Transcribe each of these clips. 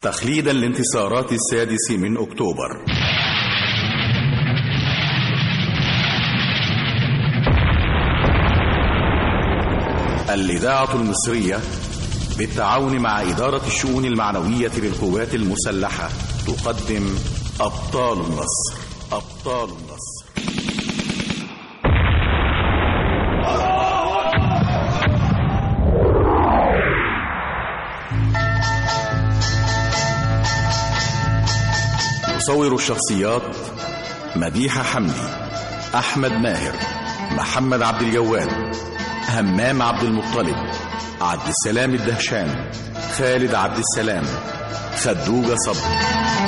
تخليدا لانتصارات السادس من أكتوبر الإذاعة المصرية بالتعاون مع إدارة الشؤون المعنوية بالقوات المسلحة تقدم أبطال النصر أبطال النصر يصور الشخصيات مديحة حمدي أحمد ماهر محمد عبد الجواد همام عبد المطلب عبد السلام الدهشان خالد عبد السلام خدوجة صبري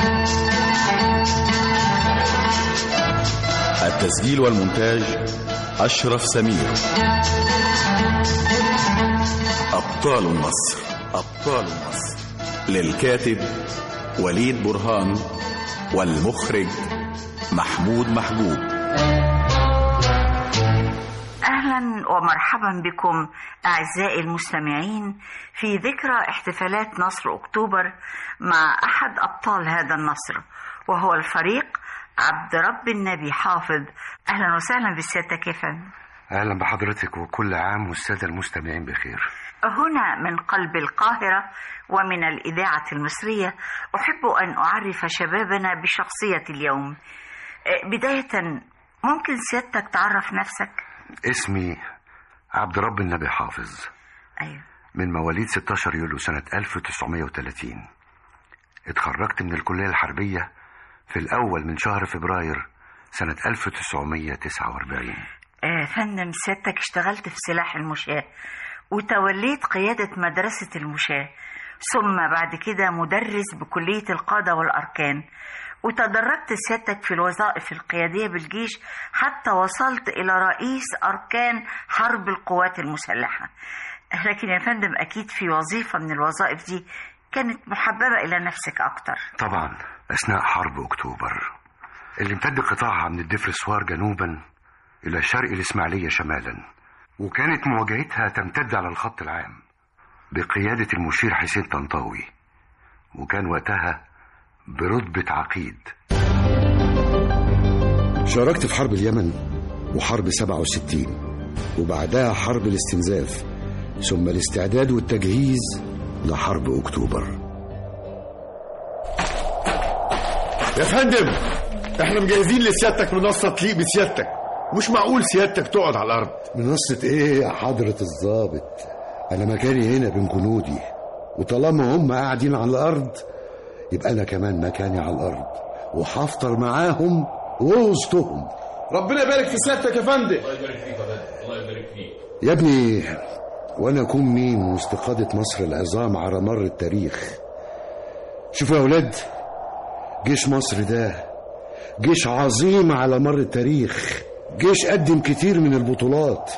التسجيل والمونتاج أشرف سمير أبطال النصر أبطال النصر للكاتب وليد برهان والمخرج محمود محجوب أهلا ومرحبا بكم أعزائي المستمعين في ذكرى احتفالات نصر أكتوبر مع أحد أبطال هذا النصر وهو الفريق عبد رب النبي حافظ أهلا وسهلا بالسيادة يا فندم أهلا بحضرتك وكل عام والسادة المستمعين بخير هنا من قلب القاهرة ومن الإذاعة المصرية أحب أن أعرف شبابنا بشخصية اليوم بداية ممكن سيادتك تعرف نفسك اسمي عبد رب النبي حافظ أيوة من مواليد 16 يوليو سنة 1930 اتخرجت من الكلية الحربية في الأول من شهر فبراير سنة 1949 آه فندم سيادتك اشتغلت في سلاح المشاة وتوليت قيادة مدرسة المشاة ثم بعد كده مدرس بكلية القادة والأركان وتدرجت سيادتك في الوظائف القيادية بالجيش حتى وصلت إلى رئيس أركان حرب القوات المسلحة لكن يا فندم أكيد في وظيفة من الوظائف دي كانت محببة إلى نفسك أكتر طبعا أثناء حرب أكتوبر اللي امتد قطاعها من الدفرسوار جنوبا إلى شرق الإسماعيلية شمالا وكانت مواجهتها تمتد على الخط العام بقيادة المشير حسين طنطاوي وكان وقتها برتبة عقيد شاركت في حرب اليمن وحرب 67 وبعدها حرب الاستنزاف ثم الاستعداد والتجهيز لحرب أكتوبر يا فندم احنا مجهزين لسيادتك منصة تليق بسيادتك مش معقول سيادتك تقعد على الأرض منصة إيه يا حضرة الضابط أنا مكاني هنا بين جنودي وطالما هم قاعدين على الأرض يبقى أنا كمان مكاني على الأرض وهفطر معاهم وسطهم ربنا يبارك في سيادتك يا فندم الله يبارك فيك يا فندم الله يبارك فيك يا ابني وأنا أكون مين وسط قادة مصر العظام على مر التاريخ شوفوا يا أولاد جيش مصر ده جيش عظيم على مر التاريخ جيش قدم كتير من البطولات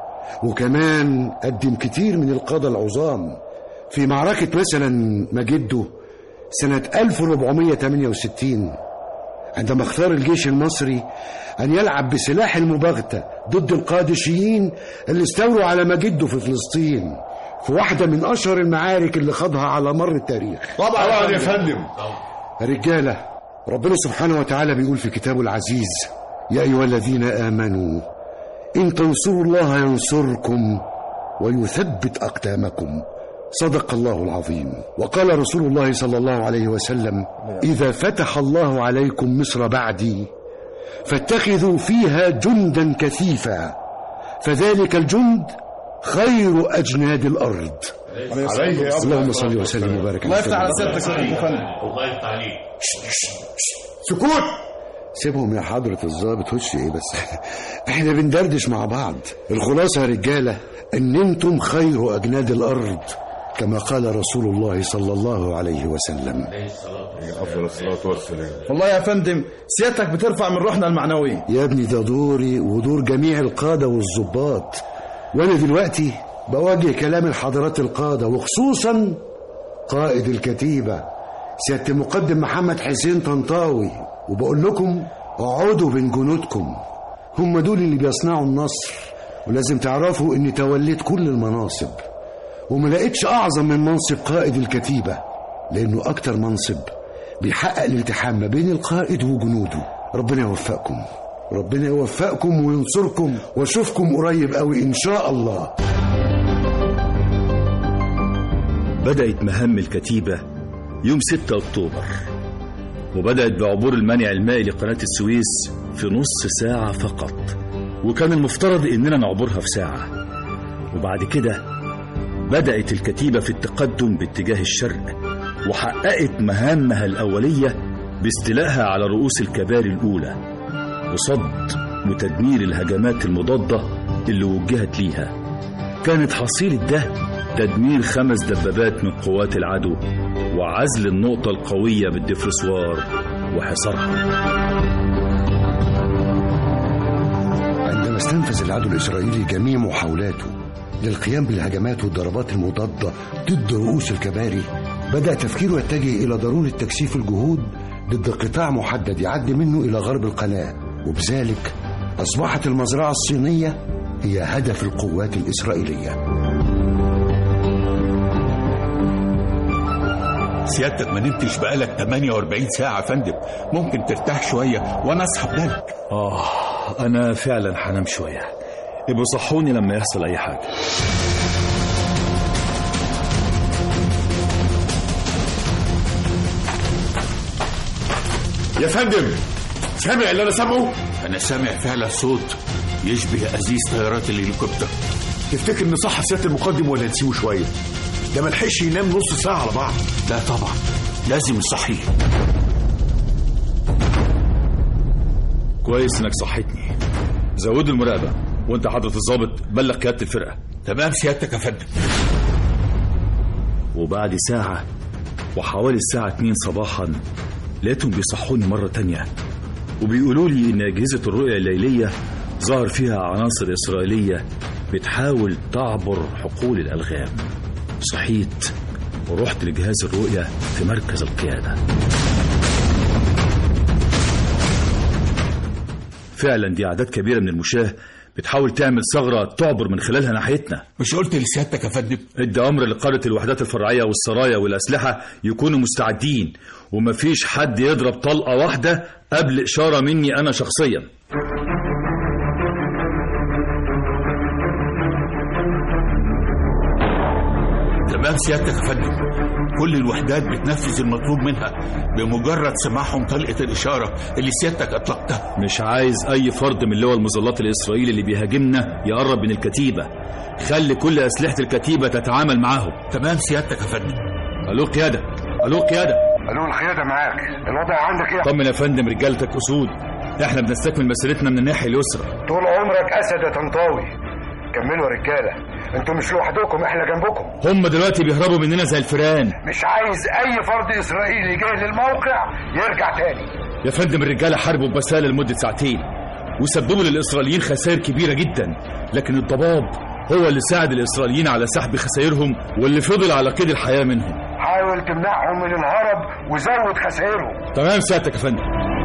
وكمان قدم كتير من القادة العظام في معركة مثلا مجده سنة 1468 عندما اختار الجيش المصري أن يلعب بسلاح المباغتة ضد القادشيين اللي استولوا على مجده في فلسطين في واحدة من أشهر المعارك اللي خاضها على مر التاريخ طبعا يا فندم رجالة ربنا سبحانه وتعالى بيقول في كتابه العزيز يا أيها الذين آمنوا إن تنصروا الله ينصركم ويثبت أقدامكم صدق الله العظيم وقال رسول الله صلى الله عليه وسلم إذا فتح الله عليكم مصر بعدي فاتخذوا فيها جندا كثيفا فذلك الجند خير أجناد الأرض عليه يا اللهم صل وسلم وبارك الله يفتح على سيدنا سيادتك يا فندم الله يفتح عليك سكوت سيبهم يا حضرة الضابط وش ايه بس احنا بندردش مع بعض الخلاصة يا رجالة ان انتم خير اجناد الارض كما قال رسول الله صلى الله عليه وسلم افضل الصلاه والسلام والله يا فندم سيادتك بترفع من روحنا المعنويه يا ابني ده دوري ودور جميع القادة والضباط وانا دلوقتي بواجه كلام الحضرات القادة وخصوصا قائد الكتيبة سيادة المقدم محمد حسين طنطاوي وبقول لكم اقعدوا بين جنودكم هم دول اللي بيصنعوا النصر ولازم تعرفوا اني توليت كل المناصب وما لقيتش اعظم من منصب قائد الكتيبة لأنه أكتر منصب بيحقق الالتحام ما بين القائد وجنوده ربنا يوفقكم ربنا يوفقكم وينصركم واشوفكم قريب قوي ان شاء الله بدأت مهام الكتيبة يوم 6 أكتوبر وبدأت بعبور المانع المائي لقناة السويس في نص ساعة فقط وكان المفترض إننا نعبرها في ساعة وبعد كده بدأت الكتيبة في التقدم باتجاه الشرق وحققت مهامها الأولية باستيلائها على رؤوس الكباري الأولى وصد وتدمير الهجمات المضادة اللي وجهت ليها كانت حصيلة ده تدمير خمس دبابات من قوات العدو وعزل النقطة القوية بالدفرسوار وحصارها عندما استنفذ العدو الإسرائيلي جميع محاولاته للقيام بالهجمات والضربات المضادة ضد رؤوس الكباري بدأ تفكيره يتجه إلى ضرورة تكثيف الجهود ضد قطاع محدد يعدي منه إلى غرب القناة وبذلك أصبحت المزرعة الصينية هي هدف القوات الإسرائيلية سيادتك ما نمتش بقالك 48 ساعة يا فندم ممكن ترتاح شوية وأنا أصحى بدالك آه أنا فعلا هنام شوية ابقوا صحوني لما يحصل أي حاجة يا فندم سامع اللي انا سامعه أنا سامع فعلا صوت يشبه أزيز طيارات الهليكوبتر تفتكر ان صح سياده المقدم ولا نسيبه شويه ده ما لحقش ينام نص ساعه على بعض لا طبعا لازم الصحيح كويس إنك صحيتني زودوا المراقبة وأنت حضرة الضابط بلغ قيادة الفرقة تمام سيادتك يا فندم وبعد ساعة وحوالي الساعة 2 صباحا لقيتهم بيصحوني مرة تانية وبيقولوا لي إن أجهزة الرؤية الليلية ظهر فيها عناصر إسرائيلية بتحاول تعبر حقول الألغام صحيت ورحت لجهاز الرؤية في مركز القيادة فعلا دي أعداد كبيرة من المشاة بتحاول تعمل ثغرة تعبر من خلالها ناحيتنا مش قلت لسيادتك يا فندم ادى امر لقاده الوحدات الفرعيه والسرايا والاسلحه يكونوا مستعدين ومفيش حد يضرب طلقه واحده قبل اشاره مني انا شخصيا تمام سيادتك يا فندم كل الوحدات بتنفذ المطلوب منها بمجرد سماعهم طلقة الإشارة اللي سيادتك أطلقتها مش عايز اي فرد من لواء المظلات الاسرائيلي اللي بيهاجمنا يقرب من الكتيبه خلي كل اسلحه الكتيبه تتعامل معاهم تمام سيادتك يا فندم الو قياده الو قياده الو القيادة معاك الوضع عندك ايه طمن يا فندم رجالتك اسود احنا بنستكمل مسيرتنا من الناحيه اليسرى طول عمرك اسد يا طنطاوي كملوا يا رجالة انتوا مش لوحدكم احنا جنبكم هم دلوقتي بيهربوا مننا زي الفيران مش عايز اي فرد اسرائيلي جاي للموقع يرجع تاني يا فندم الرجاله حاربوا ببساله لمده ساعتين وسببوا للاسرائيليين خسائر كبيره جدا لكن الضباب هو اللي ساعد الاسرائيليين على سحب خسائرهم واللي فضل على قيد الحياه منهم حاول تمنعهم من الهرب وزود خسائرهم تمام سيادتك يا فندم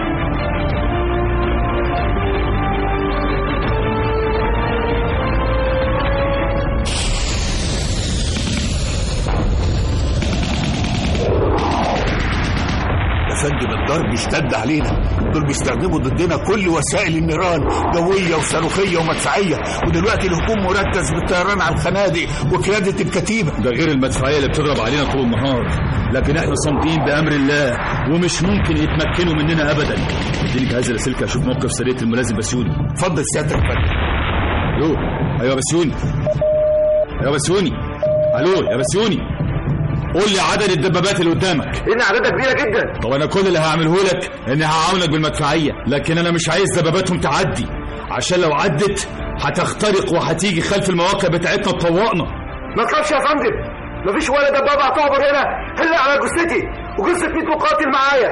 يا فندم الضرب اشتد علينا دول بيستخدموا ضدنا كل وسائل النيران جوية وصاروخية ومدفعية ودلوقتي الهجوم مركز بالطيران على الخنادق وقيادة الكتيبة ده غير المدفعيه اللي بتضرب علينا طول النهار لكن احنا صامتين بامر الله ومش ممكن يتمكنوا مننا ابدا اديني جهاز اللاسلكي اشوف موقف سريه الملازم بسيوني اتفضل سيادتك يا فندم الو ايوه يا بسيوني ايوه يا بسيوني الو يا بسيوني قول لي عدد الدبابات اللي قدامك ان عددها كبيرة جدا طب انا كل اللي هعمله لك اني هعاونك بالمدفعيه لكن انا مش عايز دباباتهم تعدي عشان لو عدت هتخترق وهتيجي خلف المواقع بتاعتنا تطوقنا ما تخافش يا فندم مفيش ولا دبابة هتعبر هنا الا على جثتي وجثة 100 مقاتل معايا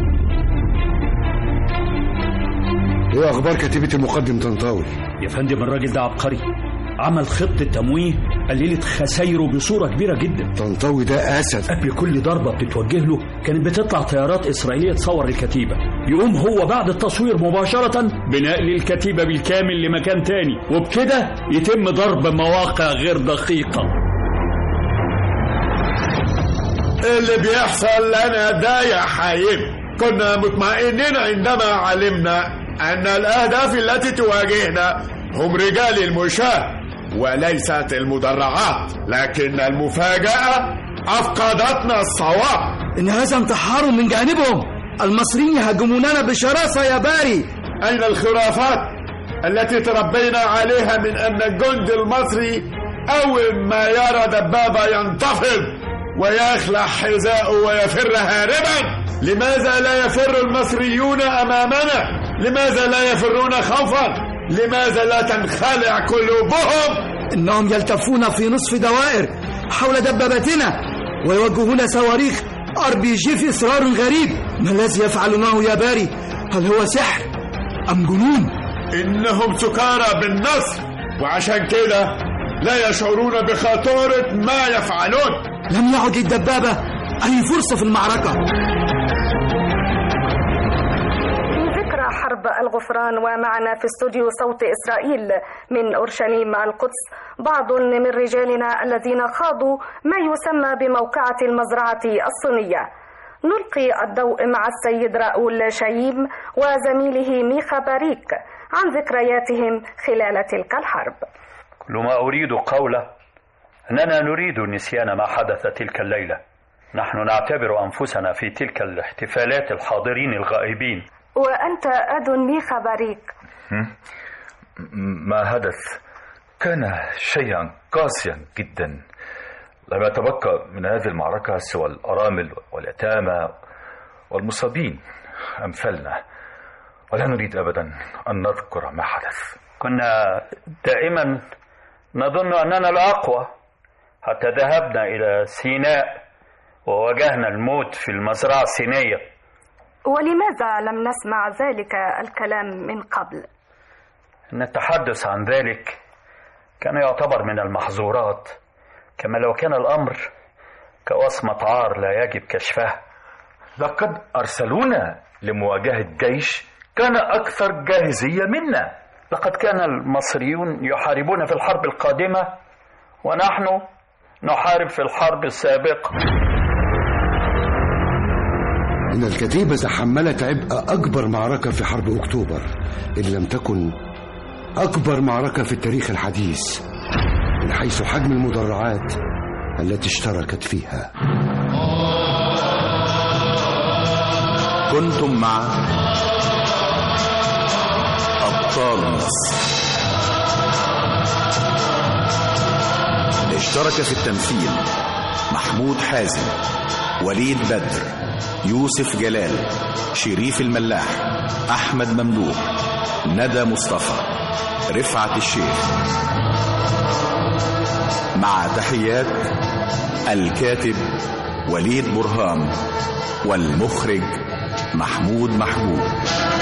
ايه اخبار كتيبة المقدم طنطاوي يا فندم الراجل ده عبقري عمل خطة تمويه قللت خسايره بصورة كبيرة جدا طنطاوي ده اسد قبل كل ضربة بتتوجه له كانت بتطلع طيارات إسرائيلية تصور الكتيبة يقوم هو بعد التصوير مباشرة بنقل الكتيبة بالكامل لمكان تاني وبكده يتم ضرب مواقع غير دقيقة اللي بيحصل لنا ده يا حبيب كنا مطمئنين عندما علمنا أن الأهداف التي تواجهنا هم رجال المشاة وليست المدرعات لكن المفاجأة أفقدتنا الصواب إن هذا انتحار من جانبهم المصريين يهاجموننا بشراسة يا باري أين الخرافات التي تربينا عليها من أن الجند المصري أول ما يرى دبابة ينتفض ويخلع حذاءه ويفر هاربا لماذا لا يفر المصريون أمامنا لماذا لا يفرون خوفا لماذا لا تنخلع قلوبهم إنهم يلتفون في نصف دوائر حول دبابتنا ويوجهون صواريخ ار بي جي في اصرار غريب ما الذي يفعلونه يا باري هل هو سحر ام جنون إنهم سكارى بالنصر وعشان كده لا يشعرون بخطورة ما يفعلون لم يعد للدبابة أي فرصة في المعركة في ذكرى حرب الغفران ومعنا في استوديو صوت إسرائيل من أورشليم القدس بعض من رجالنا الذين خاضوا ما يسمى بموقعة المزرعة الصينية نلقي الضوء مع السيد راؤول شايم وزميله ميخا باريك عن ذكرياتهم خلال تلك الحرب كل ما أريد قوله أننا نريد نسيان ما حدث تلك الليلة نحن نعتبر أنفسنا في تلك الاحتفالات الحاضرين الغائبين وأنت أد ميخا باريك ما حدث كان شيئا قاسيا جدا لم يتبقى من هذه المعركة سوى الأرامل واليتامى والمصابين أمثالنا ولا نريد أبدا أن نذكر ما حدث كنا دائما نظن أننا الأقوى حتى ذهبنا إلى سيناء وواجهنا الموت في المزرعة الصينية ولماذا لم نسمع ذلك الكلام من قبل أن التحدث عن ذلك كان يعتبر من المحظورات كما لو كان الأمر كوصمة عار لا يجب كشفها لقد أرسلونا لمواجهة جيش كان أكثر جاهزية منا لقد كان المصريون يحاربون في الحرب القادمة ونحن نحارب في الحرب السابقة إن الكتيبة تحملت عبء أكبر معركة في حرب أكتوبر إن لم تكن أكبر معركة في التاريخ الحديث من حيث حجم المدرعات التي اشتركت فيها كنتم مع أبطال النصر اشترك في التمثيل محمود حازم وليد بدر يوسف جلال شريف الملاح أحمد ممدوح ندى مصطفى رفعت الشيخ مع تحيات الكاتب وليد برهام والمخرج محمود محبوب